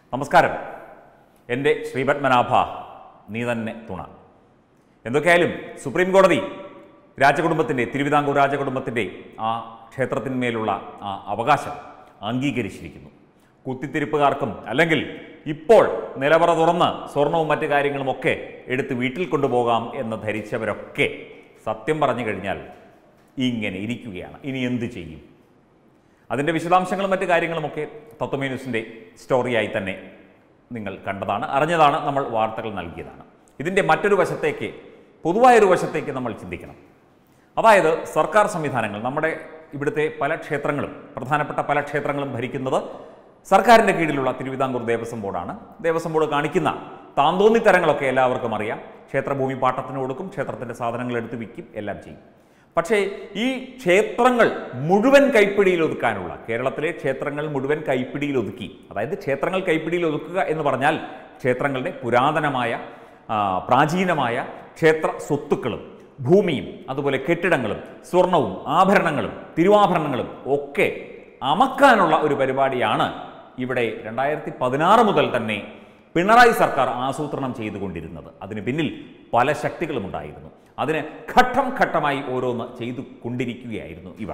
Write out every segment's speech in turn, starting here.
നമസ്കാരം എൻ്റെ ശ്രീപത്മനാഭ നീ തന്നെ തുണ എന്തൊക്കെയായാലും സുപ്രീം കോടതി രാജകുടുംബത്തിൻ്റെ തിരുവിതാംകൂർ രാജകുടുംബത്തിൻ്റെ ആ ക്ഷേത്രത്തിന്മേലുള്ള ആ അവകാശം അംഗീകരിച്ചിരിക്കുന്നു കുത്തിത്തിരിപ്പുകാർക്കും അല്ലെങ്കിൽ ഇപ്പോൾ നിലവറ തുറന്ന് സ്വർണവും മറ്റു കാര്യങ്ങളുമൊക്കെ എടുത്ത് വീട്ടിൽ കൊണ്ടുപോകാം എന്ന് ധരിച്ചവരൊക്കെ സത്യം പറഞ്ഞു കഴിഞ്ഞാൽ ഇങ്ങനെ ഇരിക്കുകയാണ് ഇനി എന്തു ചെയ്യും അതിൻ്റെ വിശദാംശങ്ങളും മറ്റു കാര്യങ്ങളുമൊക്കെ തത്വമേ ന്യൂസിൻ്റെ സ്റ്റോറിയായി തന്നെ നിങ്ങൾ കണ്ടതാണ് അറിഞ്ഞതാണ് നമ്മൾ വാർത്തകൾ നൽകിയതാണ് ഇതിൻ്റെ മറ്റൊരു വശത്തേക്ക് പൊതുവായൊരു വശത്തേക്ക് നമ്മൾ ചിന്തിക്കണം അതായത് സർക്കാർ സംവിധാനങ്ങൾ നമ്മുടെ ഇവിടുത്തെ പല ക്ഷേത്രങ്ങളും പ്രധാനപ്പെട്ട പല ക്ഷേത്രങ്ങളും ഭരിക്കുന്നത് സർക്കാരിൻ്റെ കീഴിലുള്ള തിരുവിതാംകൂർ ദേവസ്വം ബോർഡാണ് ദേവസ്വം ബോർഡ് കാണിക്കുന്ന താന്തോന്നിത്തരങ്ങളൊക്കെ എല്ലാവർക്കും അറിയാം ക്ഷേത്രഭൂമി പാട്ടത്തിന് കൊടുക്കും ക്ഷേത്രത്തിൻ്റെ സാധനങ്ങൾ എടുത്ത് വിൽക്കും എല്ലാം ചെയ്യും പക്ഷേ ഈ ക്ഷേത്രങ്ങൾ മുഴുവൻ കൈപ്പിടിയിൽ ഒതുക്കാനുള്ള കേരളത്തിലെ ക്ഷേത്രങ്ങൾ മുഴുവൻ കൈപ്പിടിയിൽ ഒതുക്കി അതായത് ക്ഷേത്രങ്ങൾ കൈപ്പിടിയിൽ ഒതുക്കുക എന്ന് പറഞ്ഞാൽ ക്ഷേത്രങ്ങളുടെ പുരാതനമായ ആ, പ്രാചീനമായ ക്ഷേത്ര സ്വത്തുക്കളും ഭൂമിയും അതുപോലെ കെട്ടിടങ്ങളും സ്വർണവും ആഭരണങ്ങളും തിരുവാഭരണങ്ങളും ഒക്കെ അമക്കാനുള്ള ഒരു പരിപാടിയാണ് ഇവിടെ രണ്ടായിരത്തി പതിനാറ് മുതൽ തന്നെ പിണറായി സർക്കാർ ആസൂത്രണം ചെയ്തുകൊണ്ടിരുന്നത് അതിന് പിന്നിൽ പല ശക്തികളും ഉണ്ടായിരുന്നു അതിന് ഘട്ടം ഘട്ടമായി ഓരോന്ന് ചെയ്തു കൊണ്ടിരിക്കുകയായിരുന്നു ഇവർ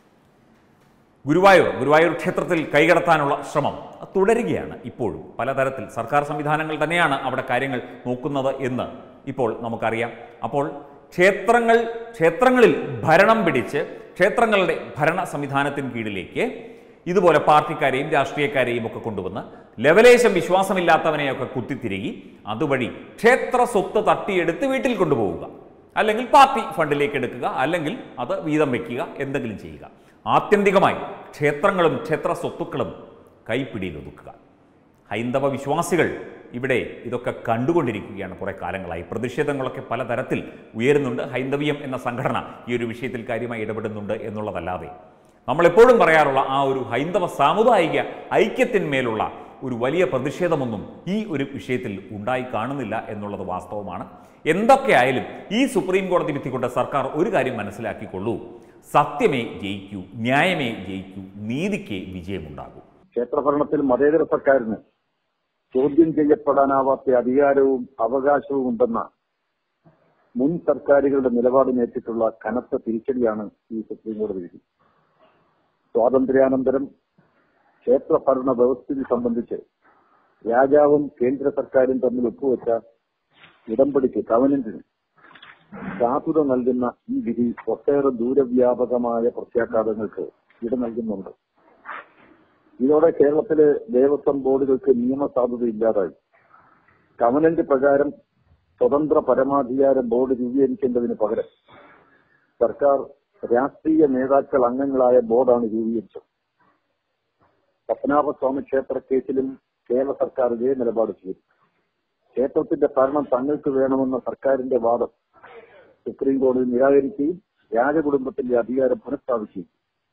ഗുരുവായൂർ ഗുരുവായൂർ ക്ഷേത്രത്തിൽ കൈകടത്താനുള്ള ശ്രമം തുടരുകയാണ് ഇപ്പോഴും പലതരത്തിൽ സർക്കാർ സംവിധാനങ്ങൾ തന്നെയാണ് അവിടെ കാര്യങ്ങൾ നോക്കുന്നത് എന്ന് ഇപ്പോൾ നമുക്കറിയാം അപ്പോൾ ക്ഷേത്രങ്ങൾ ക്ഷേത്രങ്ങളിൽ ഭരണം പിടിച്ച് ക്ഷേത്രങ്ങളുടെ ഭരണ സംവിധാനത്തിന് കീഴിലേക്ക് ഇതുപോലെ പാർട്ടിക്കാരെയും രാഷ്ട്രീയക്കാരെയും ഒക്കെ കൊണ്ടുവന്ന് ലവലേശം വിശ്വാസമില്ലാത്തവനെയൊക്കെ കുത്തിത്തിരുകി അതുവഴി ക്ഷേത്ര സ്വത്ത് തട്ടിയെടുത്ത് വീട്ടിൽ കൊണ്ടുപോവുക അല്ലെങ്കിൽ പാർട്ടി ഫണ്ടിലേക്ക് എടുക്കുക അല്ലെങ്കിൽ അത് വീതം വയ്ക്കുക എന്തെങ്കിലും ചെയ്യുക ആത്യന്തികമായി ക്ഷേത്രങ്ങളും ക്ഷേത്ര സ്വത്തുക്കളും കൈപ്പിടിയിൽ ഒതുക്കുക ഹൈന്ദവ വിശ്വാസികൾ ഇവിടെ ഇതൊക്കെ കണ്ടുകൊണ്ടിരിക്കുകയാണ് കുറേ കാലങ്ങളായി പ്രതിഷേധങ്ങളൊക്കെ പലതരത്തിൽ ഉയരുന്നുണ്ട് ഹൈന്ദവീയം എന്ന സംഘടന ഈ ഒരു വിഷയത്തിൽ കാര്യമായി ഇടപെടുന്നുണ്ട് എന്നുള്ളതല്ലാതെ നമ്മളെപ്പോഴും പറയാറുള്ള ആ ഒരു ഹൈന്ദവ സാമുദായിക ഐക്യത്തിന്മേലുള്ള ഒരു വലിയ പ്രതിഷേധമൊന്നും ഈ ഒരു വിഷയത്തിൽ ഉണ്ടായി കാണുന്നില്ല എന്നുള്ളത് വാസ്തവമാണ് എന്തൊക്കെയായാലും ഈ സുപ്രീം കോടതി വിധി കൊണ്ട് സർക്കാർ ഒരു കാര്യം മനസ്സിലാക്കിക്കൊള്ളൂ സത്യമേ ജയിക്കൂ ന്യായമേ ജയിക്കൂ നീതിക്ക് വിജയമുണ്ടാകൂ ക്ഷേത്രഭരണത്തിൽ മതേതര സർക്കാരിന് ചോദ്യം ചെയ്യപ്പെടാനാവാത്ത അധികാരവും അവകാശവും ഉണ്ടെന്ന മുൻ സർക്കാരുകളുടെ നിലപാടിനേറ്റിട്ടുള്ള കനത്ത തിരിച്ചടിയാണ് ഈ സുപ്രീം കോടതി വിധി സ്വാതന്ത്ര്യാനന്തരം ക്ഷേത്രഭരണ വ്യവസ്ഥിതി സംബന്ധിച്ച് രാജാവും കേന്ദ്ര സർക്കാരും തമ്മിൽ ഒപ്പുവെച്ച ഉടമ്പടിക്ക് കവനന്റിന് സാധുത നൽകുന്ന ഈ വിധി ഒട്ടേറെ ദൂരവ്യാപകമായ പ്രത്യാഘാതങ്ങൾക്ക് ഇട നൽകുന്നുണ്ട് ഇതോടെ കേരളത്തിലെ ദേവസ്വം ബോർഡുകൾക്ക് നിയമസാധുത ഇല്ലാതായി കവനന്റ് പ്രകാരം സ്വതന്ത്ര പരമാധികാര ബോർഡ് രൂപീകരിക്കേണ്ടതിന് പകരം സർക്കാർ രാഷ്ട്രീയ നേതാക്കൾ അംഗങ്ങളായ ബോർഡാണ് രൂപീകരിച്ചത് പത്മനാഭസ്വാമി ക്ഷേത്ര കേസിലും കേരള സർക്കാർ ഇതേ നിലപാട് ചെയ്തു ക്ഷേത്രത്തിന്റെ ഭരണം തങ്ങൾക്ക് വേണമെന്ന സർക്കാരിന്റെ വാദം സുപ്രീം കോടതി നിരാകരിക്കുകയും രാജകുടുംബത്തിന്റെ അധികാരം പുനഃസ്ഥാപിക്കുകയും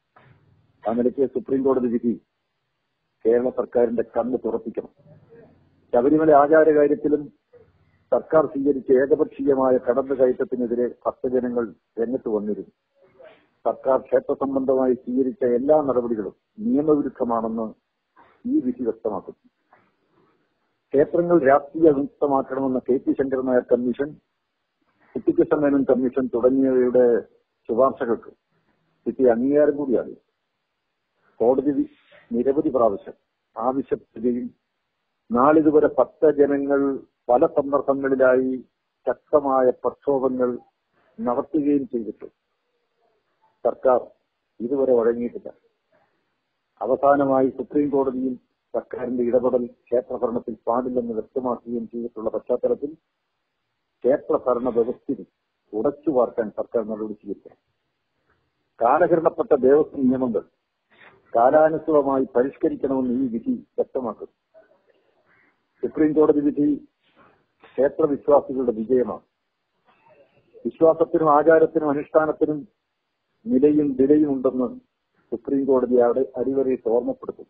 ആ നിലയ്ക്ക് സുപ്രീം കോടതി വിധി കേരള സർക്കാരിന്റെ കണ്ണ് തുറപ്പിക്കണം ശബരിമല ആചാരകാര്യത്തിലും സർക്കാർ സ്വീകരിച്ച ഏകപക്ഷീയമായ കടന്നുകയറ്റത്തിനെതിരെ ഭക്തജനങ്ങൾ രംഗത്ത് വന്നിരുന്നു സർക്കാർ ക്ഷേത്ര സംബന്ധമായി സ്വീകരിച്ച എല്ലാ നടപടികളും നിയമവിരുദ്ധമാണെന്ന് ഈ വിധി വ്യക്തമാക്കുന്നു ക്ഷേത്രങ്ങൾ രാഷ്ട്രീയ വിമുക്തമാക്കണമെന്ന K P Sankaran Nair commission Kuttikrishna Menon commission തുടങ്ങിയവയുടെ ശുപാർശകൾക്ക് കിട്ടിയ അംഗീകാരം കൂടിയാണ് കോടതി വി- നിരവധി പ്രാവശ്യം ആവശ്യപ്പെടുകയും നാളിതുവരെ ഭക്തജനങ്ങൾ പല സന്ദർഭങ്ങളിലായി ശക്തമായ പ്രക്ഷോഭങ്ങൾ നടത്തുകയും ചെയ്തിട്ട് സർക്കാർ ഇതുവരെ വഴങ്ങിയിട്ടില്ല അവസാനമായി സുപ്രീം കോടതിയിൽ സർക്കാരിന്റെ ഇടപെടൽ ക്ഷേത്രഭരണത്തിൽ പാടില്ലെന്ന് വ്യക്തമാക്കുകയും ചെയ്തിട്ടുള്ള പശ്ചാത്തലത്തിൽ ക്ഷേത്രഭരണ വ്യവസ്ഥിതി ഉടച്ചു വാർക്കാൻ സർക്കാർ നടപടി സ്വീകരിക്കണം കാലഹരണപ്പെട്ട ദേവസ്വം നിയമങ്ങൾ കാലാനുസൃതമായി പരിഷ്കരിക്കണമെന്ന് ഈ വിധി വ്യക്തമാക്കുന്നു സുപ്രീം കോടതി വിധി ക്ഷേത്രവിശ്വാസികളുടെ വിജയമാണ് വിശ്വാസത്തിനും ആചാരത്തിനും അനുഷ്ഠാനത്തിനും നിലയും വിലയും ഉണ്ടെന്ന് സുപ്രീം കോടതി അവിടെ അടിവരയിട്ട് ഓർമ്മപ്പെടുത്തും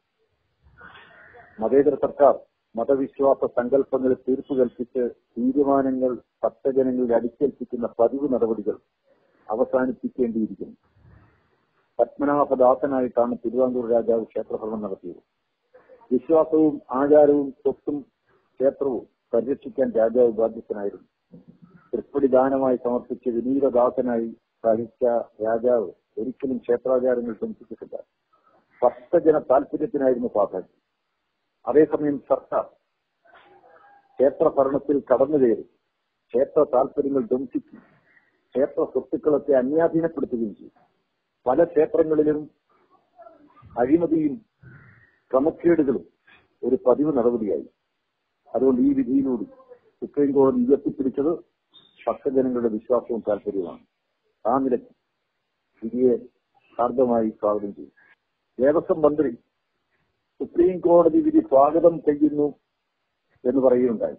മതേതര സർക്കാർ മതവിശ്വാസ സങ്കല്പങ്ങളിൽ തീർപ്പ് കൽപ്പിച്ച് തീരുമാനങ്ങൾ ഭക്തജനങ്ങളിൽ അടിച്ചേൽപ്പിക്കുന്ന പതിവ് നടപടികൾ അവസാനിപ്പിക്കേണ്ടിയിരിക്കുന്നു പത്മനാഭദാസനായിട്ടാണ് തിരുവാങ്കൂർ രാജാവ് ക്ഷേത്രഭരണം നടത്തിയത് വിശ്വാസവും ആചാരവും സ്വത്തും ക്ഷേത്രവും പരിരക്ഷിക്കാൻ രാജാവ് ബാധ്യസ്ഥനായിരുന്നു തൃപ്പടി ദാനമായി സമർപ്പിച്ച് വിനീതദാസനായി സഹിച്ച രാജാവ് ഒരിക്കലും ക്ഷേത്രാചാരങ്ങൾ ധംസിച്ചിട്ടില്ല ഭക്തജന താല്പര്യത്തിനായിരുന്നു പ്രാധാന്യം അതേസമയം സർക്കാർ ക്ഷേത്ര ഭരണത്തിൽ കടന്നു കയറി ക്ഷേത്ര താല്പര്യങ്ങൾ ധംസിക്കും ക്ഷേത്ര സ്വത്തുക്കളൊക്കെ അന്യാധീനപ്പെടുത്തുകയും ചെയ്യും പല ക്ഷേത്രങ്ങളിലും അഴിമതിയും ക്രമക്കേടുകളും ഒരു പതിവ് നടപടിയായി അതുകൊണ്ട് ഈ വിധിയിലൂടെ സുപ്രീം കോടതി ഉയർത്തിപ്പിടിച്ചത് ഭക്തജനങ്ങളുടെ വിശ്വാസവും താല്പര്യവുമാണ് ആ നിലയ്ക്ക് വിധിയെ ഹാർദമായി സ്വാഗതം ചെയ്യും ദേവസ്വം മന്ത്രി സുപ്രീം കോടതി വിധി സ്വാഗതം ചെയ്യുന്നു എന്ന് പറയുകയുണ്ടായി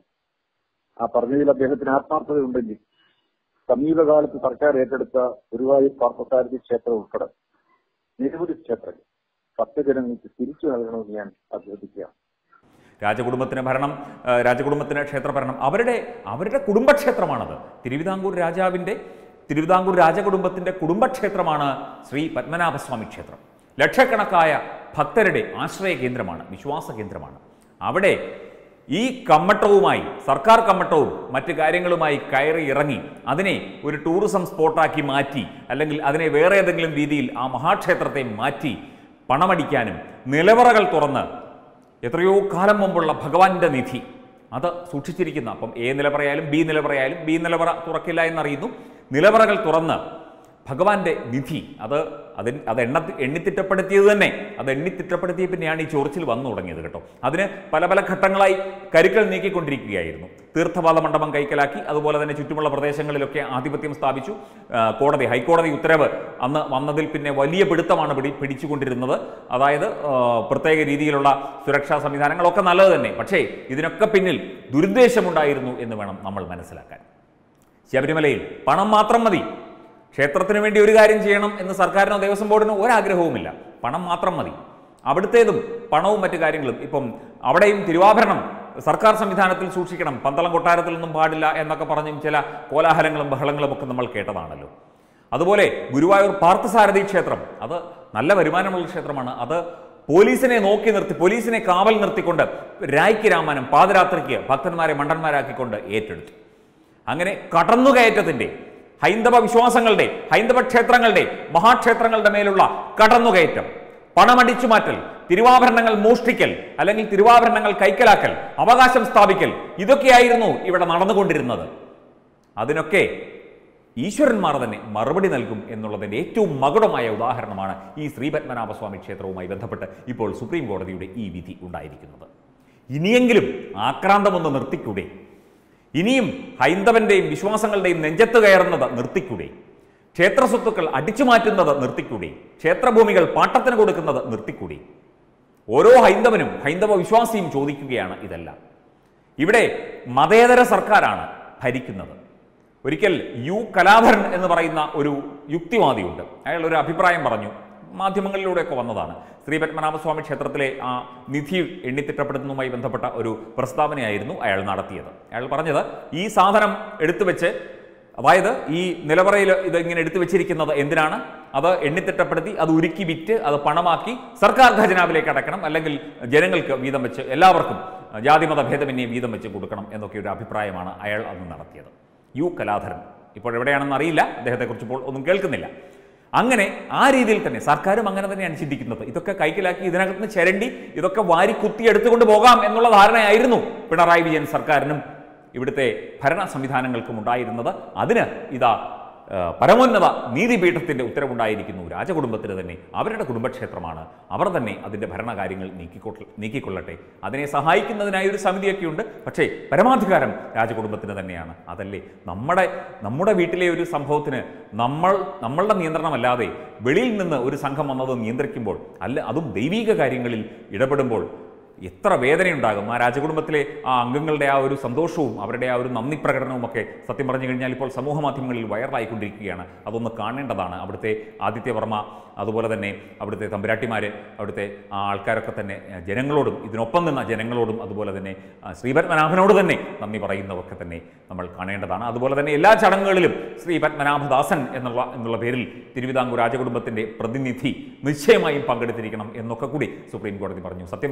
ആ പറഞ്ഞതിൽ അദ്ദേഹത്തിന് ആത്മാർത്ഥതയുണ്ടെങ്കിൽ സമീപകാലത്ത് സർക്കാർ ഏറ്റെടുത്ത ഗുരുവായൂർ പാർത്ഥസാരഥി ക്ഷേത്രം ഉൾപ്പെടെ നിരവധി ക്ഷേത്രങ്ങൾ ഭക്തജനങ്ങൾക്ക് തിരിച്ചു നൽകണമെന്ന് ഞാൻ അഭ്യർത്ഥിക്കുകയാണ് രാജകുടുംബത്തിന് ഭരണം ആ, രാജകുടുംബത്തിന് ക്ഷേത്രഭരണം അവരുടെ അവരുടെ കുടുംബക്ഷേത്രമാണത് തിരുവിതാംകൂർ രാജാവിൻ്റെ തിരുവിതാംകൂർ രാജകുടുംബത്തിൻ്റെ കുടുംബക്ഷേത്രമാണ് ശ്രീ പത്മനാഭസ്വാമി ക്ഷേത്രം ലക്ഷക്കണക്കായ ഭക്തരുടെ ആശ്രയ കേന്ദ്രമാണ് വിശ്വാസ കേന്ദ്രമാണ് അവിടെ ഈ കമ്മട്ടവുമായി സർക്കാർ കമ്മട്ടവും മറ്റു കാര്യങ്ങളുമായി കയറി ഇറങ്ങി അതിനെ ഒരു ടൂറിസം സ്പോട്ടാക്കി മാറ്റി അല്ലെങ്കിൽ അതിനെ വേറെ ഏതെങ്കിലും രീതിയിൽ ആ മഹാക്ഷേത്രത്തെ മാറ്റി പണമടിക്കാനും നിലവറകൾ തുറന്ന് എത്രയോ കാലം മുമ്പുള്ള ഭഗവാന്റെ നിധി അത് സൂക്ഷിച്ചിരിക്കുന്ന അപ്പം എ നിലവറയായാലും ബി നിലവറയായാലും ബി നിലവറ തുറക്കില്ല എന്നറിയുന്നു നിലവറകൾ തുറന്ന് ഭഗവാന്റെ നിധി അത് അതിന് അത് എണ്ണ എണ്ണിത്തിട്ടപ്പെടുത്തിയത് തന്നെ അത് എണ്ണിത്തിട്ടപ്പെടുത്തിയ പിന്നെയാണ് ഈ ചോർച്ചിൽ വന്നു തുടങ്ങിയത് കേട്ടോ അതിന് പല പല ഘട്ടങ്ങളായി കരുക്കൾ നീക്കിക്കൊണ്ടിരിക്കുകയായിരുന്നു തീർത്ഥപാത മണ്ഡപം കൈക്കലാക്കി അതുപോലെ തന്നെ ചുറ്റുമുള്ള പ്രദേശങ്ങളിലൊക്കെ ആധിപത്യം സ്ഥാപിച്ചു ആ, കോടതി ഹൈക്കോടതി ഉത്തരവ് അന്ന് വന്നതിൽ പിന്നെ വലിയ പിടുത്തമാണ് പിടി പിടിച്ചുകൊണ്ടിരുന്നത് അതായത് ആ, പ്രത്യേക രീതിയിലുള്ള സുരക്ഷാ സംവിധാനങ്ങളൊക്കെ നല്ലത് തന്നെ പക്ഷേ ഇതിനൊക്കെ പിന്നിൽ ദുരുദ്ദേശമുണ്ടായിരുന്നു എന്ന് വേണം നമ്മൾ മനസ്സിലാക്കാൻ ശബരിമലയിൽ പണം മാത്രം മതി ക്ഷേത്രത്തിന് വേണ്ടി ഒരു കാര്യം ചെയ്യണം എന്ന് സർക്കാരിനോ ദേവസ്വം ബോർഡിനോ ഒരാഗ്രഹവുമില്ല പണം മാത്രം മതി അവിടുത്തേതും പണവും മറ്റു കാര്യങ്ങളും ഇപ്പം അവിടെയും തിരുവാഭരണം സർക്കാർ സംവിധാനത്തിൽ സൂക്ഷിക്കണം പന്തളം കൊട്ടാരത്തിലൊന്നും പാടില്ല എന്നൊക്കെ പറഞ്ഞും ചില കോലാഹലങ്ങളും ബഹളങ്ങളും ഒക്കെ നമ്മൾ കേട്ടതാണല്ലോ അതുപോലെ ഗുരുവായൂർ പാർത്ഥസാരഥി ക്ഷേത്രം അത് നല്ല വരുമാനമുള്ള ക്ഷേത്രമാണ് അത് പോലീസിനെ നോക്കി നിർത്തി പോലീസിനെ കാവൽ നിർത്തിക്കൊണ്ട് രായ്ക്ക് രാമാനം പാതിരാത്രിക്ക് ഭക്തന്മാരെ മണ്ടന്മാരാക്കിക്കൊണ്ട് ഏറ്റെടുത്തു അങ്ങനെ കടന്നുകയറ്റത്തിന്റെ ഹൈന്ദവ വിശ്വാസങ്ങളുടെ ഹൈന്ദവ ക്ഷേത്രങ്ങളുടെ മഹാക്ഷേത്രങ്ങളുടെ മേലുള്ള കടന്നുകയറ്റം പണമടിച്ചു മാറ്റൽ തിരുവാഭരണങ്ങൾ മോഷ്ടിക്കൽ അല്ലെങ്കിൽ തിരുവാഭരണങ്ങൾ കൈക്കലാക്കൽ അവകാശം സ്ഥാപിക്കൽ ഇതൊക്കെയായിരുന്നു ഇവിടെ നടന്നുകൊണ്ടിരുന്നത് അതിനൊക്കെ ഈശ്വരന്മാർ തന്നെ മറുപടി നൽകും എന്നുള്ളതിൻ്റെ ഏറ്റവും മകുടമായ ഉദാഹരണമാണ് ഈ ശ്രീപത്മനാഭസ്വാമി ക്ഷേത്രവുമായി ബന്ധപ്പെട്ട് ഇപ്പോൾ സുപ്രീം കോടതിയുടെ ഈ വിധി ഉണ്ടായിരിക്കുന്നത് ഇനിയെങ്കിലും ആക്രാന്തമൊന്ന് നിർത്തിക്കൂടെ ഇനിയും ഹൈന്ദവന്റെയും വിശ്വാസങ്ങളുടെയും നെഞ്ചത്ത് കയറുന്നത് നിർത്തിക്കൂടെ ക്ഷേത്ര സ്വത്തുക്കൾ അടിച്ചു മാറ്റുന്നത് നിർത്തിക്കൂടെ ക്ഷേത്രഭൂമികൾ പാട്ടത്തിന് കൊടുക്കുന്നത് നിർത്തിക്കൂടെ ഓരോ ഹൈന്ദവനും ഹൈന്ദവ വിശ്വാസിയും ചോദിക്കുകയാണ് ഇതെല്ലാം ഇവിടെ മതേതര സർക്കാരാണ് ഭരിക്കുന്നത് ഒരിക്കൽ യു കലാധരൻ എന്ന് പറയുന്ന ഒരു യുക്തിവാദിയുണ്ട് അയാൾ ഒരു അഭിപ്രായം പറഞ്ഞു മാധ്യമങ്ങളിലൂടെയൊക്കെ വന്നതാണ് ശ്രീ പത്മനാഭസ്വാമി ക്ഷേത്രത്തിലെ ആ നിധി എണ്ണിത്തിട്ടപ്പെടുന്നതുമായി ബന്ധപ്പെട്ട ഒരു പ്രസ്താവനയായിരുന്നു അയാൾ നടത്തിയത് അയാൾ പറഞ്ഞത് ഈ സാധനം എടുത്തു വെച്ച് അതായത് ഈ നിലവറയിൽ ഇത് ഇങ്ങനെ എടുത്തു വെച്ചിരിക്കുന്നത് എന്തിനാണ് അത് എണ്ണിത്തിട്ടപ്പെടുത്തി അത് ഉരുക്കി വിറ്റ് അത് പണമാക്കി സർക്കാർ ഖജനാവിലേക്ക് അടക്കണം അല്ലെങ്കിൽ ജനങ്ങൾക്ക് വീതം വെച്ച് എല്ലാവർക്കും ജാതിമത ഭേദമന്യേ വീതം വെച്ച് കൊടുക്കണം എന്നൊക്കെ ഒരു അഭിപ്രായമാണ് അയാൾ അന്ന് നടത്തിയത് യു കലാധരൻ ഇപ്പോൾ എവിടെയാണെന്ന് അറിയില്ല അദ്ദേഹത്തെക്കുറിച്ച് ഇപ്പോൾ ഒന്നും കേൾക്കുന്നില്ല അങ്ങനെ ആ രീതിയിൽ തന്നെ സർക്കാരും അങ്ങനെ തന്നെയാണ് ചിന്തിക്കുന്നത് ഇതൊക്കെ കൈക്കലാക്കി ഇതിനകത്ത് നിന്ന് ചിരണ്ടി ഇതൊക്കെ വാരി കുത്തി എടുത്തുകൊണ്ട് പോകാം എന്നുള്ള ധാരണയായിരുന്നു പിണറായി വിജയൻ സർക്കാരിനും ഇവിടുത്തെ ഭരണ സംവിധാനങ്ങൾക്കും ഉണ്ടായിരുന്നത് അതിന് ഇതാ ആ, പരമോന്നത നീതിപീഠത്തിന്റെ ഉത്തരവുണ്ടായിരിക്കുന്നു രാജകുടുംബത്തിന് തന്നെ അവരുടെ കുടുംബക്ഷേത്രമാണ് അവർ തന്നെ അതിന്റെ ഭരണകാര്യങ്ങൾ നീക്കിക്കൊള്ള നീക്കിക്കൊള്ളട്ടെ അതിനെ സഹായിക്കുന്നതിനായി ഒരു സമിതിയൊക്കെയുണ്ട് പക്ഷേ പരമാധികാരം രാജകുടുംബത്തിന് തന്നെയാണ് അതല്ലേ നമ്മുടെ നമ്മുടെ വീട്ടിലെ ഒരു സംഭവത്തിന് നമ്മൾ നമ്മളുടെ നിയന്ത്രണമല്ലാതെ വെളിയിൽ നിന്ന് ഒരു സംഘം വന്നത് നിയന്ത്രിക്കുമ്പോൾ അല്ല അതും ദൈവീക കാര്യങ്ങളിൽ ഇടപെടുമ്പോൾ എത്ര വേദനയുണ്ടാകും ആ രാജകുടുംബത്തിലെ ആ അംഗങ്ങളുടെ ആ ഒരു സന്തോഷവും അവരുടെ ആ ഒരു നന്ദി പ്രകടനവും ഒക്കെ സത്യം പറഞ്ഞു കഴിഞ്ഞാൽ ഇപ്പോൾ സമൂഹ മാധ്യമങ്ങളിൽ വൈറലായിക്കൊണ്ടിരിക്കുകയാണ് അതൊന്ന് കാണേണ്ടതാണ് അവിടുത്തെ ആദിത്യവർമ്മ അതുപോലെ തന്നെ അവിടുത്തെ തമ്പുരാട്ടിമാർ അവിടുത്തെ ആ ആൾക്കാരൊക്കെ തന്നെ ആ, ജനങ്ങളോടും ഇതിനൊപ്പം നിന്ന ജനങ്ങളോടും അതുപോലെ തന്നെ ആ, ശ്രീപത്മനാഭനോട് തന്നെ നന്ദി പറയുന്നതൊക്കെ തന്നെ നമ്മൾ കാണേണ്ടതാണ് അതുപോലെ തന്നെ എല്ലാ ചടങ്ങുകളിലും ശ്രീ പത്മനാഭദാസൻ എന്നുള്ള എന്നുള്ള പേരിൽ തിരുവിതാംകൂർ രാജകുടുംബത്തിൻ്റെ പ്രതിനിധി നിശ്ചയമായും പങ്കെടുത്തിരിക്കണം എന്നൊക്കെ കൂടി സുപ്രീം കോടതി പറഞ്ഞു സത്യം പറഞ്ഞു കഴിഞ്ഞാൽ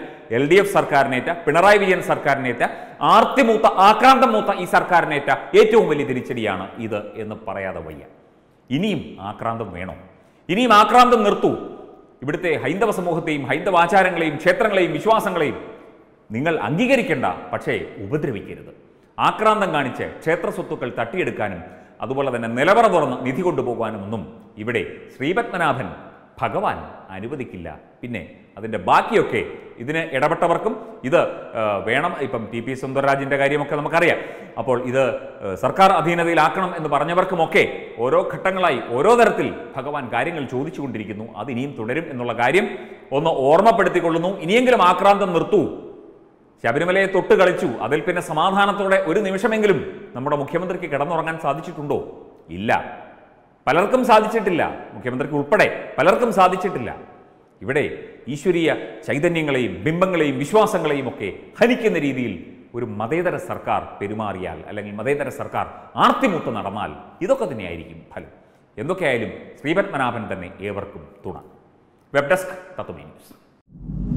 എൽ ഡി എഫ് സർക്കാരിനേറ്റ പിണറായി വിജയൻ സർക്കാരിനേറ്റ ആർത്തിമൂത്ത ആക്രാന്തം മൂത്ത ഈ സർക്കാരിനേറ്റ ഏറ്റവും വലിയ തിരിച്ചടിയാണ് ഇത് എന്ന് പറയാതെ വയ്യ ഇനിയും ആക്രാന്തം വേണോ ഇനിയും ആക്രാന്തം നിർത്തൂ ഇവിടുത്തെ ഹൈന്ദവ സമൂഹത്തെയും ഹൈന്ദവ ആചാരങ്ങളെയും ക്ഷേത്രങ്ങളെയും വിശ്വാസങ്ങളെയും നിങ്ങൾ അംഗീകരിക്കേണ്ട പക്ഷേ ഉപദ്രവിക്കരുത് ആക്രാന്തം കാണിച്ച് ക്ഷേത്ര സ്വത്തുക്കൾ തട്ടിയെടുക്കാനും അതുപോലെ തന്നെ നിലവറ തുറന്ന് നിധി കൊണ്ടുപോകാനും ഒന്നും ഇവിടെ ശ്രീപത്മനാഭൻ ഭഗവാൻ അനുവദിക്കില്ല പിന്നെ അതിൻ്റെ ബാക്കിയൊക്കെ ഇതിന് ഇടപെട്ടവർക്കും ഇത് ആ, വേണം ഇപ്പം ടി പി സുന്ദർരാജിൻ്റെ കാര്യമൊക്കെ നമുക്കറിയാം അപ്പോൾ ഇത് ആ, സർക്കാർ അധീനതയിലാക്കണം എന്ന് പറഞ്ഞവർക്കുമൊക്കെ ഓരോ ഘട്ടങ്ങളായി ഓരോ തരത്തിൽ ഭഗവാൻ കാര്യങ്ങൾ ചോദിച്ചുകൊണ്ടിരിക്കുന്നു അത് ഇനിയും തുടരും എന്നുള്ള കാര്യം ഒന്ന് ഓർമ്മപ്പെടുത്തിക്കൊള്ളുന്നു ഇനിയെങ്കിലും ആക്രാന്തം നിർത്തൂ ശബരിമലയെ തൊട്ട് കളിച്ചു അതിൽ പിന്നെ സമാധാനത്തോടെ ഒരു നിമിഷമെങ്കിലും നമ്മുടെ മുഖ്യമന്ത്രിക്ക് കിടന്നുറങ്ങാൻ സാധിച്ചിട്ടുണ്ടോ ഇല്ല പലർക്കും സാധിച്ചിട്ടില്ല മുഖ്യമന്ത്രിക്ക് ഉൾപ്പെടെ പലർക്കും സാധിച്ചിട്ടില്ല ഇവിടെ ഈശ്വരീയ ചൈതന്യങ്ങളെയും ബിംബങ്ങളെയും വിശ്വാസങ്ങളെയും ഒക്കെ ഹനിക്കുന്ന രീതിയിൽ ഒരു മതേതര സർക്കാർ പെരുമാറിയാൽ അല്ലെങ്കിൽ മതേതര സർക്കാർ ആർത്തിമുത്ത് നടന്നാൽ ഇതൊക്കെ തന്നെയായിരിക്കും ഫലം എന്തൊക്കെയായാലും ശ്രീപത്മനാഭൻ തന്നെ ഏവർക്കും തുണ വെബ് ഡെസ്ക് തത്വമേ ന്യൂസ്